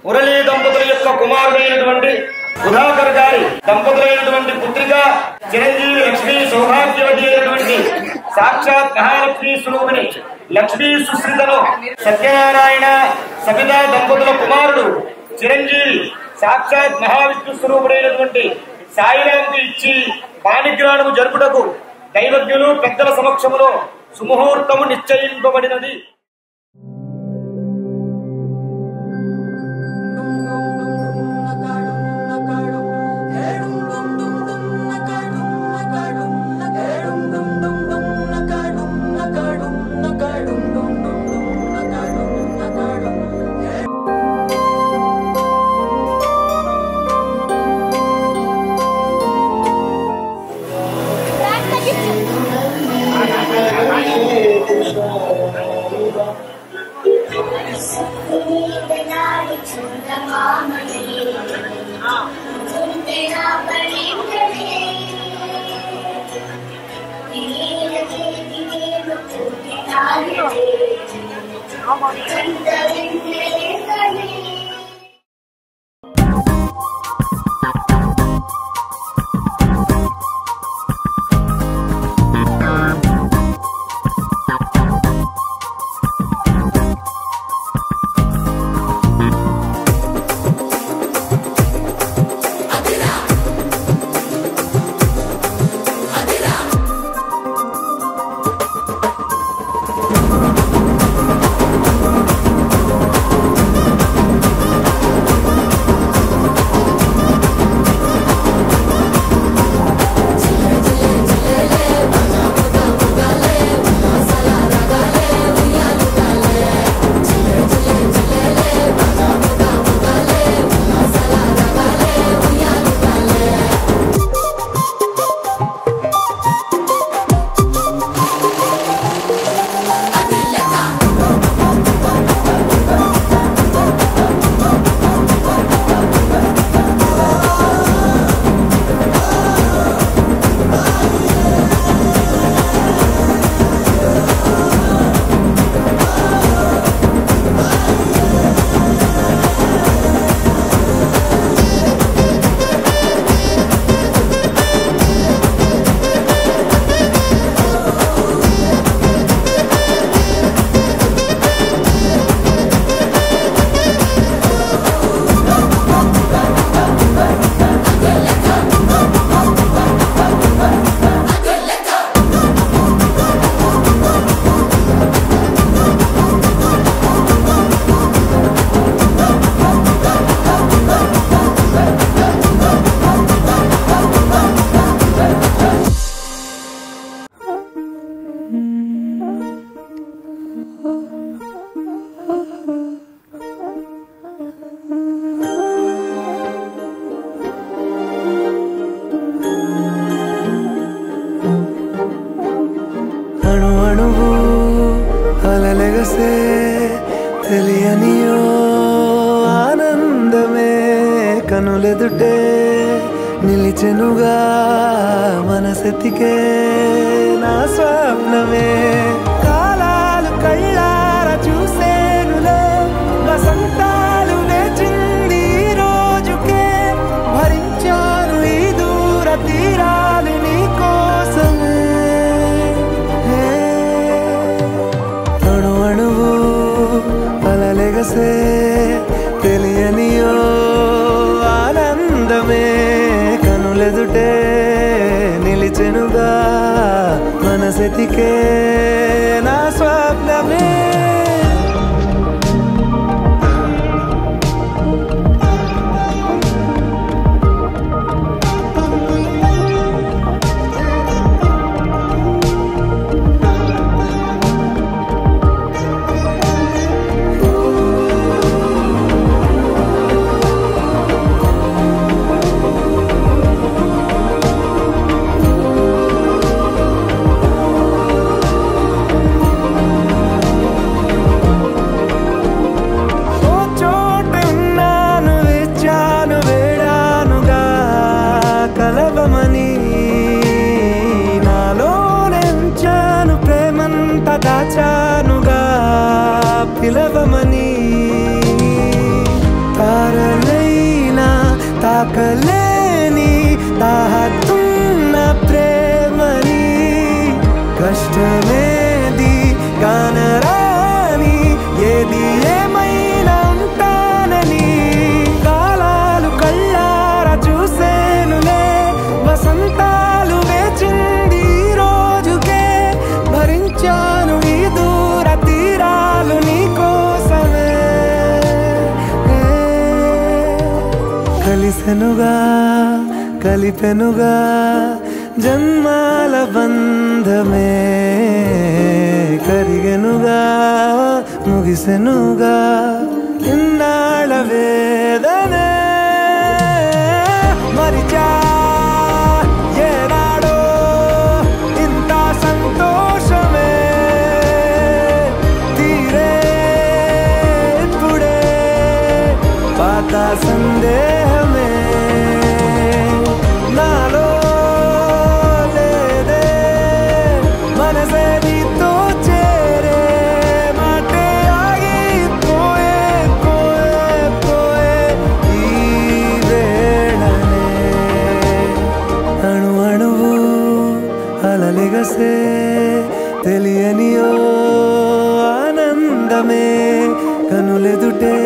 మురళీ దంపతుల యొక్క కుమారుడైనటువంటి సుధాకర్ గారి దంపతులైనటువంటి పుత్రిక చిరంజీవి లక్ష్మీ సౌభాగ్యవతి అయినటువంటి సాక్షాత్ మహాలక్ష్మీ స్వరూపిణి లక్ష్మీ సుశ్రితను సత్యనారాయణ సబితా దంపతుల కుమారుడు చిరంజీవి సాక్షాత్ మహావిష్ణు స్వరూపుడైనటువంటి సాయిరాంకు ఇచ్చి పాణిగ్రహణము జరుపుటకు దైవజ్ఞులు పెద్దల సమక్షములో సుముహూర్తము నిశ్చయింపబడినది అణు అణువు అలలెగసే తెలియనియో ఆనందమే కనులెదుటే నిలిచెనుగా మనసెతికే నా స్వప్నమే కాలాలు కళ్ళార చూసేనులే వసంతాలు నేచింది ఈ రోజుకే భరించాను ఈ దూర తీరాలు నీ కోసమే హే. అణు అణువు అలలెగసే తెలియనియో ఆనందమే కనులెదుటే నిలిచెనుగా మనసెతికే నా స్వప్నమే ఓ చోట ఉన్నాను వేచాను వేడానుగా కలవమని నాలో నెంచాను ప్రేమంత దాచానుగా పిలవమని తా తాకలేని తాహతున్న ప్రేమని కష్టమేది కానరాని ఏది ఏమైనా ఉంటానని కాలాలు కళ్ళార చూసేనులే వసంతాలు వేచింది ఈ రోజుకే భరించాను ఈ దూర తీరాలు నీ కోసమే కలిసెనుగా కలిపెనుగా జన్మాల బంధమే కరిగెనుగా ముగిసెనుగా ఇన్నాళ్ళ వేదనే మరిచా ఏనాడో ఇంత సంతోషమే తీరే ఇప్పుడే పాత సందేహమే నాలో లేదే మనసే నీతో చేరే మాటే ఆగిపోయే పోయే పోయే ఈ వేళనే అణు అణువు అలలిగసే తెలియని ఓ ఆనందమే కనులెదుటే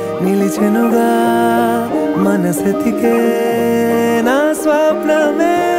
నిలిచెనుగా మనసెతికే నా స్వప్నమే